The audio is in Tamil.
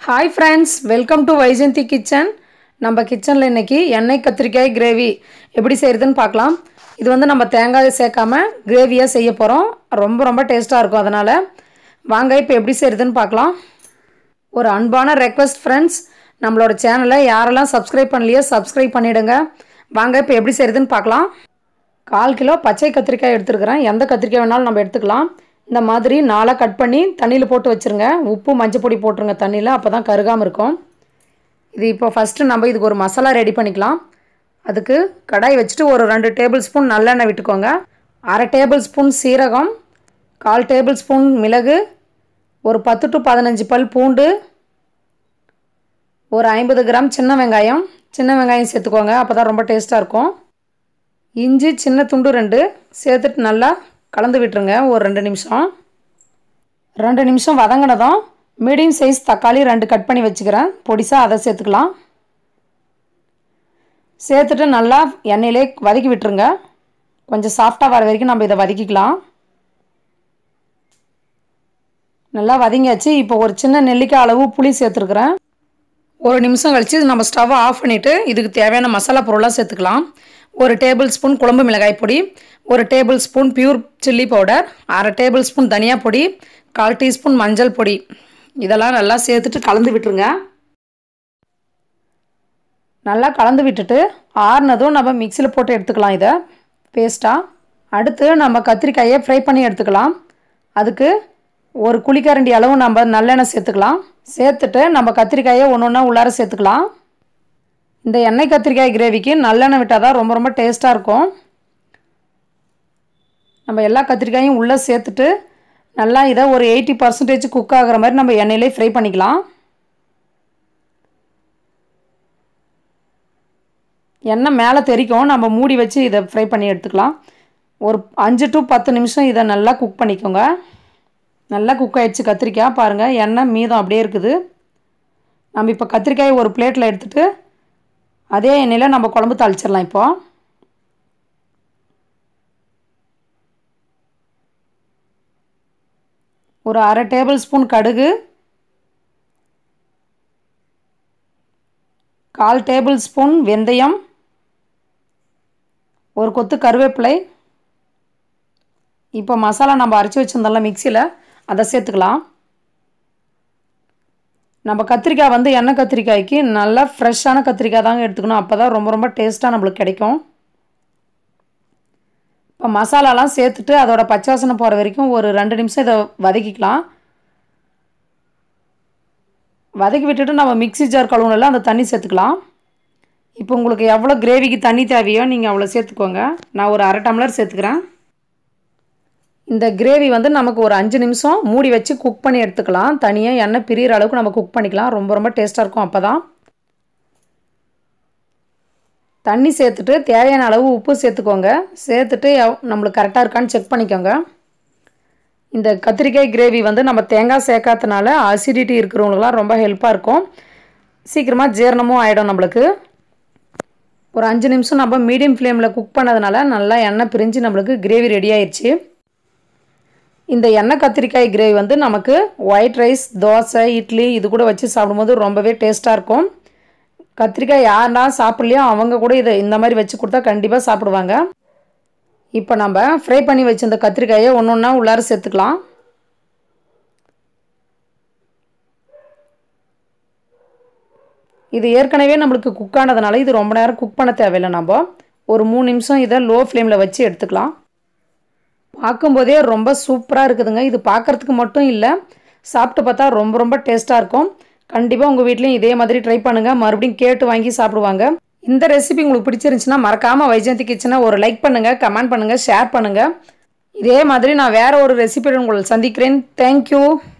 hi friends welcome to Vyjayanthi kitchen நம்ம கிச்சனில் இன்னைக்கு எண்ணெய் கத்திரிக்காய் கிரேவி எப்படி செய்கிறதுன்னு பார்க்கலாம் இது வந்து நம்ம தேங்காய் சேர்க்காம கிரேவியாக செய்ய போகிறோம் ரொம்ப ரொம்ப டேஸ்ட்டாக இருக்கும் அதனால் வாங்க இப்போ எப்படி செய்கிறதுன்னு பார்க்கலாம் ஒரு அன்பான ரெக்வஸ்ட் ஃப்ரெண்ட்ஸ் நம்மளோட சேனலை யாரெல்லாம் சப்ஸ்கிரைப் பண்ணலையோ சப்ஸ்கிரைப் பண்ணிவிடுங்க வாங்க இப்போ எப்படி செய்கிறதுன்னு பார்க்கலாம் கால் கிலோ பச்சை கத்திரிக்காய் எடுத்துருக்கிறேன் எந்த கத்திரிக்காய் வேணாலும் நம்ம எடுத்துக்கலாம் இந்த மாதிரி நாளாக கட் பண்ணி தண்ணியில் போட்டு வச்சுருங்க உப்பு மஞ்சள் பொடி போட்டுருங்க தண்ணியில் அப்போ தான் கருகாமல் இருக்கும் இது இப்போ ஃபஸ்ட்டு நம்ம இதுக்கு ஒரு மசாலா ரெடி பண்ணிக்கலாம் அதுக்கு கடாய் வச்சுட்டு ஒரு ரெண்டு டேபிள் ஸ்பூன் நல்லெண்ணெய் விட்டுக்கோங்க அரை டேபிள் ஸ்பூன் சீரகம் கால் டேபிள் ஸ்பூன் மிளகு ஒரு பத்து டு பதினஞ்சு பல் பூண்டு ஒரு ஐம்பது கிராம் சின்ன வெங்காயம் சின்ன வெங்காயம் சேர்த்துக்கோங்க அப்போ தான் ரொம்ப டேஸ்ட்டாக இருக்கும் இஞ்சி சின்ன துண்டு ரெண்டு சேர்த்துட்டு நல்லா கலந்து விட்டுருங்க ஒரு ரெண்டு நிமிஷம் ரெண்டு நிமிஷம் வதங்கினதும் மீடியம் சைஸ் தக்காளி ரெண்டு கட் பண்ணி வச்சுக்கிறேன் பொடிசாக அதை சேர்த்துக்கலாம் சேர்த்துட்டு நல்லா எண்ணெயிலே வதக்கி விட்டுருங்க கொஞ்சம் சாஃப்டாக வர வரைக்கும் நம்ம இதை வதக்கிக்கலாம் நல்லா வதங்கியாச்சு இப்போ ஒரு சின்ன நெல்லிக்காய் அளவு புளி சேர்த்துருக்குறேன் ஒரு நிமிஷம் கழித்து நம்ம ஸ்டவ்வை ஆஃப் பண்ணிவிட்டு இதுக்கு தேவையான மசாலா பொருளாக சேர்த்துக்கலாம் ஒரு டேபிள் ஸ்பூன் குழம்பு மிளகாய் பொடி ஒரு tablespoon pure chilli powder அரை டேபிள் ஸ்பூன் தனியா பொடி கால் டீஸ்பூன் மஞ்சள் பொடி இதெல்லாம் நல்லா சேர்த்துட்டு கலந்து விட்டுருங்க நல்லா கலந்து விட்டுட்டு ஆறுனதும் நம்ம மிக்சியில் போட்டு எடுத்துக்கலாம் இதை பேஸ்ட்டாக அடுத்து நம்ம கத்திரிக்காயை ஃப்ரை பண்ணி எடுத்துக்கலாம் அதுக்கு ஒரு குழிக்கரண்டி அளவு நம்ம நல்லெண்ணெய் சேர்த்துக்கலாம் சேர்த்துட்டு நம்ம கத்திரிக்காயை ஒன்று ஒன்றா உள்ளார சேர்த்துக்கலாம் இந்த எண்ணெய் கத்திரிக்காய் கிரேவிக்கு நல்லெண்ணெய் விட்டால் தான் ரொம்ப ரொம்ப டேஸ்ட்டாக இருக்கும் நம்ம எல்லா கத்திரிக்காயும் உள்ளே சேர்த்துட்டு நல்லா இதை ஒரு எயிட்டி பர்சன்டேஜ் குக் ஆகிற மாதிரி நம்ம எண்ணெயிலே ஃப்ரை பண்ணிக்கலாம் எண்ணெய் மேலே தெரிக்கும் நம்ம மூடி வச்சு இதை ஃப்ரை பண்ணி எடுத்துக்கலாம் ஒரு அஞ்சு டு பத்து நிமிஷம் இதை நல்லா குக் பண்ணிக்கோங்க நல்லா குக் ஆகிடுச்சு கத்திரிக்காய் பாருங்கள் எண்ணெய் மீதம் அப்படியே இருக்குது நம்ம இப்போ கத்திரிக்காயை ஒரு பிளேட்டில் எடுத்துகிட்டு அதே எண்ணெயில் நம்ம குழம்பு தாளிச்சிடலாம் இப்போ ஒரு அரை டேபிள் ஸ்பூன் கடுகு கால் டேபிள் ஸ்பூன் வெந்தயம் ஒரு கொத்து கருவேப்பிலை இப்போ மசாலா நம்ம அரைச்சி வச்சுருந்தோம்ல மிக்சியில் அதை சேர்த்துக்கலாம் நம்ம கத்திரிக்காய் வந்து எண்ணெய் கத்திரிக்காய்க்கு நல்லா ஃப்ரெஷ்ஷான கத்திரிக்காய் தாங்க எடுத்துக்கணும் அப்போ தான் ரொம்ப ரொம்ப டேஸ்ட்டாக நம்மளுக்கு கிடைக்கும் இப்போ மசாலாலாம் சேர்த்துட்டு அதோட பச்சாசனை போகிற வரைக்கும் ஒரு ரெண்டு நிமிஷம் இதை வதக்கிக்கலாம் வதக்கி விட்டுட்டு நம்ம மிக்சி ஜார் கழுவுனில் அந்த தண்ணி சேர்த்துக்கலாம் இப்போ உங்களுக்கு எவ்வளோ கிரேவிக்கு தண்ணி தேவையோ நீங்கள் அவ்வளோ சேர்த்துக்கோங்க நான் ஒரு அரை டம்ளர் சேர்த்துக்கிறேன் இந்த கிரேவி வந்து நமக்கு ஒரு அஞ்சு நிமிஷம் மூடி வச்சு குக் பண்ணி எடுத்துக்கலாம் தனியாக எண்ணெய் பிரிகிற அளவுக்கு நம்ம குக் பண்ணிக்கலாம் ரொம்ப ரொம்ப டேஸ்ட்டாக இருக்கும் அப்போ தான் தண்ணி சேர்த்துட்டு தேவையான அளவு உப்பு சேர்த்துக்கோங்க சேர்த்துட்டு நம்மளுக்கு கரெக்டாக இருக்கான்னு செக் பண்ணிக்கோங்க இந்த கத்திரிக்காய் கிரேவி வந்து நம்ம தேங்காய் சேர்க்காதனால அசிடிட்டி இருக்கிறவங்களுக்குலாம் ரொம்ப ஹெல்ப்பாக இருக்கும் சீக்கிரமாக ஜீரணமும் ஆகிடும் நம்மளுக்கு ஒரு அஞ்சு நிமிஷம் நம்ம மீடியம் ஃப்ளேமில் குக் பண்ணதுனால நல்லா எண்ணெய் பிரிஞ்சு நம்மளுக்கு கிரேவி ரெடி ஆயிடுச்சு இந்த எண்ணெய் கத்திரிக்காய் கிரேவி வந்து நமக்கு ஒயிட் ரைஸ் தோசை இட்லி இது கூட வச்சு சாப்பிடும்போது ரொம்பவே டேஸ்ட்டாக இருக்கும் கத்திரிக்காய் யாருனா சாப்பிட்லையோ அவங்க கூட இதை இந்த மாதிரி வச்சு கொடுத்தா கண்டிப்பாக சாப்பிடுவாங்க இப்போ நம்ம ஃப்ரை பண்ணி வச்சிருந்த கத்திரிக்காயை ஒன்று ஒன்றா உள்ளார சேர்த்துக்கலாம் இது ஏற்கனவே நம்மளுக்கு குக் ஆனதுனால இது ரொம்ப நேரம் குக் பண்ண தேவையில்லை நம்ம ஒரு மூணு நிமிஷம் இதை லோ ஃப்ளேமில் வச்சு எடுத்துக்கலாம் பார்க்கும்போதே ரொம்ப சூப்பராக இருக்குதுங்க இது பார்க்குறதுக்கு மட்டும் இல்லை சாப்பிட்டு பார்த்தா ரொம்ப ரொம்ப டேஸ்ட்டாக இருக்கும் கண்டிப்பாக உங்கள் வீட்லேயும் இதே மாதிரி ட்ரை பண்ணுங்கள் மறுபடியும் கேட்டு வாங்கி சாப்பிடுவாங்க இந்த ரெசிபி உங்களுக்கு பிடிச்சிருந்துச்சுன்னா மறக்காமல் வைஜெயந்தி கிச்சனை ஒரு லைக் பண்ணுங்கள் கமெண்ட் பண்ணுங்கள் ஷேர் பண்ணுங்கள் இதே மாதிரி நான் வேறு ஒரு ரெசிபியுடன் உங்களை சந்திக்கிறேன் தேங்க்யூ